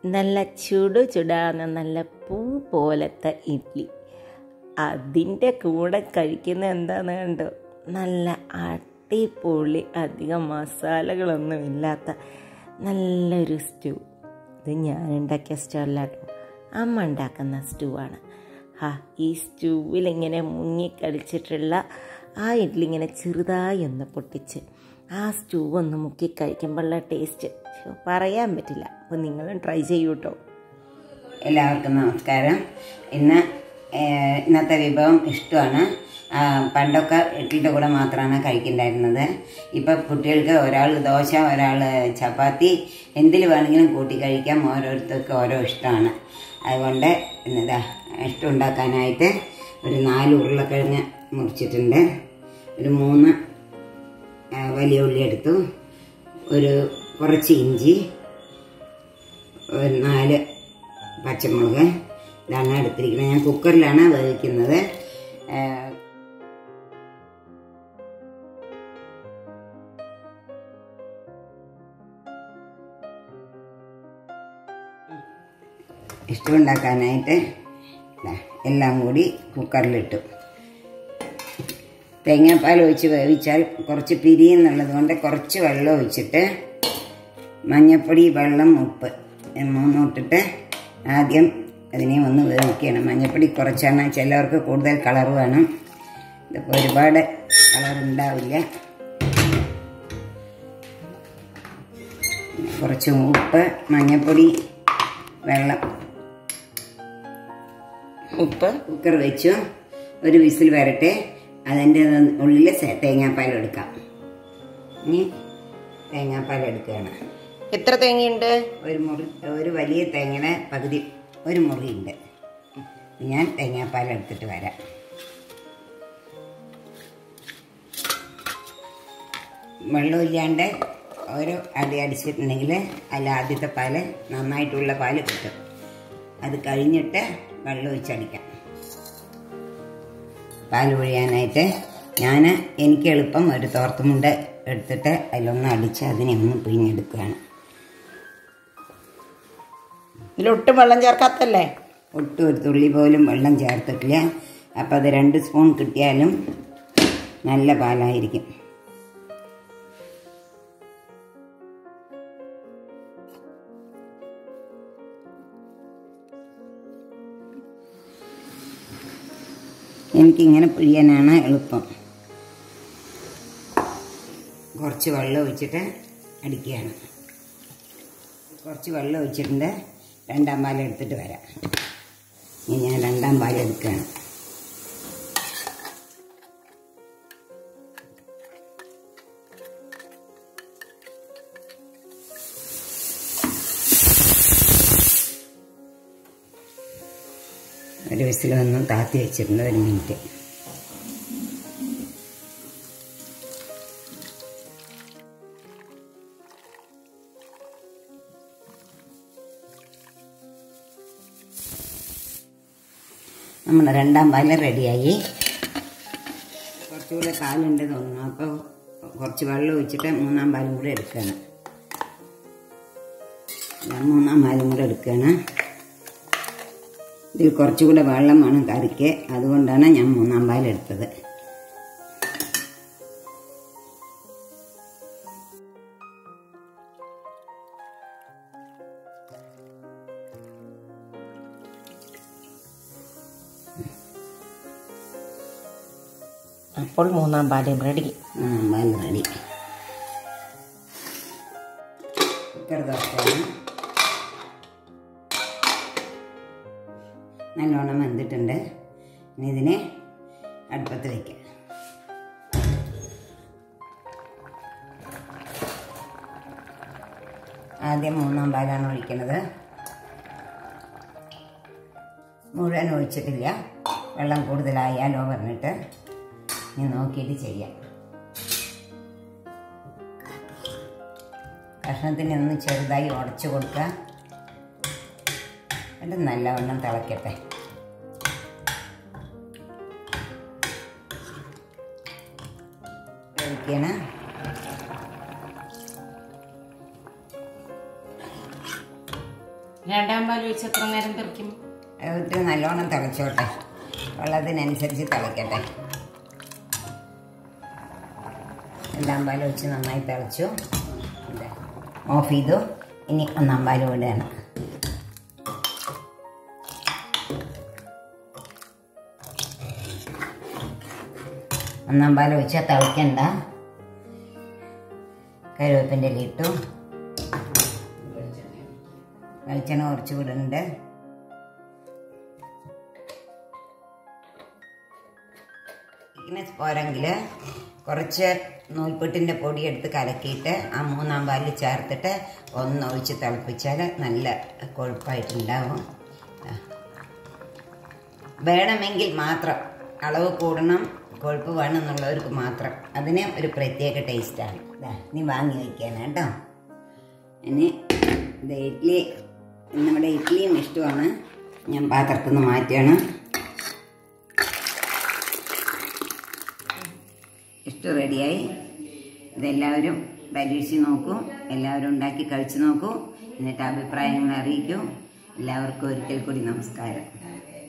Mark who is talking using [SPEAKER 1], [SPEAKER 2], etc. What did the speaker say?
[SPEAKER 1] നല്ല ചുടു ചുടാന്ന നല്ല പൂ പോലത്തെ ഇഡ്ഡലി അതിൻ്റെ കൂടെ കഴിക്കുന്ന എന്താന്ന് കണ്ടോ നല്ല അടിപൊളി അധികം മസാലകളൊന്നും ഇല്ലാത്ത നല്ലൊരു സ്റ്റൂ ഇത് ഞാൻ ഉണ്ടാക്കിയ സ്റ്റൂ അല്ല കേട്ടോ അമ്മ ഉണ്ടാക്കുന്ന സ്റ്റൂ ആണ് ഹാ ഈ സ്റ്റൂവിൽ ഇങ്ങനെ മുങ്ങിക്കളിച്ചിട്ടുള്ള ആ ഇഡ്ഡലി ഇങ്ങനെ ചെറുതായി ഒന്ന് പൊട്ടിച്ച് ആ സ്റ്റൂ ഒന്ന് മുക്കി കഴിക്കുമ്പോഴുള്ള ടേസ്റ്റ് പറയാൻ പറ്റില്ല അപ്പോൾ നിങ്ങളും ട്രൈ ചെയ്യൂ കേട്ടോ
[SPEAKER 2] എല്ലാവർക്കും നമസ്കാരം ഇന്ന് ഏഹ്, ഇന്നത്തെ വിഭവം ഇഷ്ടമാണ് ആ, പണ്ടൊക്കെ ഇഡ്ഡലിയുടെ കൂടെ മാത്രമാണ് കഴിക്കണ്ടായിരുന്നത് ഇപ്പം കുട്ടികൾക്ക് ഒരാൾ ദോശ ഒരാൾ ചപ്പാത്തി എന്തിൽ വേണമെങ്കിലും കൂട്ടി കഴിക്കാം ഓരോരുത്തർക്ക് ഓരോ ഇഷ്ടമാണ് അതുകൊണ്ട് ഇന്നിതാ ഇഷ്ടം ഉണ്ടാക്കാനായിട്ട് ഒരു നാല് ഉരുളക്കിഴങ്ങ് മുറിച്ചിട്ടുണ്ട് ഒരു മൂന്ന് ആ, വലിയ ഉള്ളി എടുത്തു ഒരു കുറച്ച് ഇഞ്ചി ഒരു നാല് പച്ചമുളക് ഇതാണ് എടുത്തിരിക്കുന്നത് ഞാൻ കുക്കറിലാണ് വേവിക്കുന്നത് ഏഹ് ഇഷ്ടമുണ്ടാക്കാനായിട്ട് ദാ എല്ലാം കൂടി കുക്കറിലിട്ടു തേങ്ങാപ്പാൽ ഒഴിച്ച് വേവിച്ചാൽ കുറച്ച് പിരിയെന്നുള്ളത് കൊണ്ട് കുറച്ച് വെള്ളം ഒഴിച്ചിട്ട് മഞ്ഞപ്പൊടി വെള്ളം ഉപ്പ് ഇത് മൂന്നും ഇട്ടിട്ട് ആദ്യം അതിനെ ഒന്ന് വേവിക്കണം മഞ്ഞപ്പൊടി കുറച്ചാണ് ചിലവർക്ക് കൂടുതൽ കളർ വേണം ഇതിപ്പോൾ ഒരുപാട് കളർ ഉണ്ടാവില്ല കുറച്ച് ഉപ്പ് മഞ്ഞപ്പൊടി വെള്ളം
[SPEAKER 1] ഉപ്പ്
[SPEAKER 2] കുക്കർ വെച്ചു ഒരു വിസിൽ വരട്ടെ അതിൻ്റെ ഉള്ളിൽ സെ- തേങ്ങാപ്പാൽ എടുക്കാം ഇനി തേങ്ങാപ്പാൽ എടുക്കുകയാണ്
[SPEAKER 1] എത്ര തേങ്ങയുണ്ട്
[SPEAKER 2] ഒരു മുറി ഒരു വലിയ തേങ്ങയുടെ പകുതി ഒരു മുറിയുണ്ട് ഞാൻ തേങ്ങാപ്പാൽ എടുത്തിട്ട് വരാം വെള്ളമില്ലാണ്ട് ഓരോ അടി അടിച്ചിട്ടുണ്ടെങ്കിൽ അതിൽ ആദ്യത്തെ പാല് നന്നായിട്ടുള്ള പാല് കിട്ടും അത് കഴിഞ്ഞിട്ട് വെള്ളം ഒഴിച്ചടിക്കാം പാൽ ഒഴിയാനായിട്ട് ഞാൻ എനിക്ക് എളുപ്പം ഒരു തോർത്തുമുണ്ട് എടുത്തിട്ട് അതിലൊന്ന് അടിച്ച് അതിനെ ഒന്ന് പിഴിഞ്ഞെടുക്കുകയാണ്
[SPEAKER 1] ഇതിലൊട്ടും വെള്ളം ചേർക്കാത്തല്ലേ
[SPEAKER 2] ഒട്ടും ഒരു തുള്ളി പോലും വെള്ളം ചേർത്തിട്ടില്ല അപ്പോൾ അത് രണ്ട് സ്പൂൺ കിട്ടിയാലും നല്ല പാലായിരിക്കും എനിക്കിങ്ങനെ പിഴിയാനാണ് എളുപ്പം കുറച്ച് വെള്ളം ഒഴിച്ചിട്ട് അടിക്കുകയാണ് കുറച്ച് വെള്ളം ഒഴിച്ചിട്ടുണ്ട് രണ്ടാം പാൽ എടുത്തിട്ട് വരാം ഇനി ഞാൻ രണ്ടാം പാൽ എടുക്കുകയാണ് ഒരു വിസിൽ വന്ന് താത്തി വെച്ചിട്ടുണ്ട് ഒരു മിനിറ്റ് നമ്മുടെ രണ്ടാം പാല് റെഡിയായി കുറച്ചുകൂടെ പാലുണ്ട് തോന്നുന്നു അപ്പോൾ കുറച്ച് വെള്ളം ഒഴിച്ചിട്ട് മൂന്നാം പാലും കൂടെ എടുക്കുകയാണ് ഞാൻ മൂന്നാം പാലും കൂടെ എടുക്കുകയാണ് ഇതിൽ കുറച്ചുകൂടെ വെള്ളം വേണം കറിക്ക് അതുകൊണ്ടാണ് ഞാൻ മൂന്നാം പാൽ എടുത്തത്
[SPEAKER 1] അപ്പോൾ മൂന്നാം പാലും റെഡി
[SPEAKER 2] മൂന്നാം പാൽ റെഡി കുക്കർ തുറക്കാണ് നല്ലോണം വെന്തിട്ടുണ്ട് ഇനി ഇതിനെ അടുപ്പത്ത് വയ്ക്കാം ആദ്യം മൂന്നാം പാലാണ് ഒഴിക്കുന്നത് മുഴുവൻ ഒഴിച്ചിട്ടില്ല വെള്ളം കൂടുതലായാലോ പറഞ്ഞിട്ട് ഇനി നോക്കിയിട്ട് ചെയ്യാം കഷ്ണത്തിന് ഒന്ന് ചെറുതായി ഉടച്ചു കൊടുക്കുക എന്നിട്ട് നല്ലവണ്ണം തിളക്കട്ടെ ഒഴിക്കണം
[SPEAKER 1] രണ്ടാം പാൽ ഒഴിച്ച് എത്ര നേരം തെറിക്കും
[SPEAKER 2] അതിട്ട് നല്ലോണം തിളച്ചോട്ടെ വെള്ളത്തിനനുസരിച്ച് തിളക്കട്ടെ രണ്ടാം പാൽ ഒഴിച്ച് നന്നായി തിളച്ചു ഇത് ഓഫ് ചെയ്തു ഇനി ഒന്നാം പാൽ വിടുകയാണ് ഒന്നാം പാൽ ഒഴിച്ചാൽ തിളക്കണ്ട കരുവേപ്പിൻ്റെ ഇല ഇട്ടു വെളിച്ചെണ്ണ കുറച്ച് വിടുന്നുണ്ട് തിക്നെസ് പോരെങ്കിൽ കുറച്ച് നൂൽപുട്ടിൻ്റെ പൊടി എടുത്ത് കലക്കിയിട്ട് ആ മൂന്നാം പാലിൽ ചേർത്തിട്ട് ഒന്ന് ഒഴിച്ച് തിളപ്പിച്ചാൽ നല്ല കൊഴുപ്പായിട്ടുണ്ടാവും വേണമെങ്കിൽ മാത്രം അളവ് കൂടണം കൊഴുപ്പ് വേണം എന്നുള്ളവർക്ക് മാത്രം അതിന് ഒരു പ്രത്യേക ടേസ്റ്റാണ് ഇതാ നീ വാങ്ങി വയ്ക്കാണ് കേട്ടോ ഇനി ഇത് ഇഡ്ഡലി നമ്മുടെ ഇഡ്ഡലിയും ഇഷ്ടമാണ് ഞാൻ പാത്രത്തിൽ നിന്ന് മാറ്റുകയാണ് ഇഷ്ടം റെഡിയായി ഇതെല്ലാവരും പരീക്ഷിച്ച് നോക്കൂ എല്ലാവരും ഉണ്ടാക്കി കഴിച്ചു നോക്കൂ എന്നിട്ട് അഭിപ്രായങ്ങൾ അറിയിക്കൂ എല്ലാവർക്കും ഒരിക്കൽ കൂടി നമസ്കാരം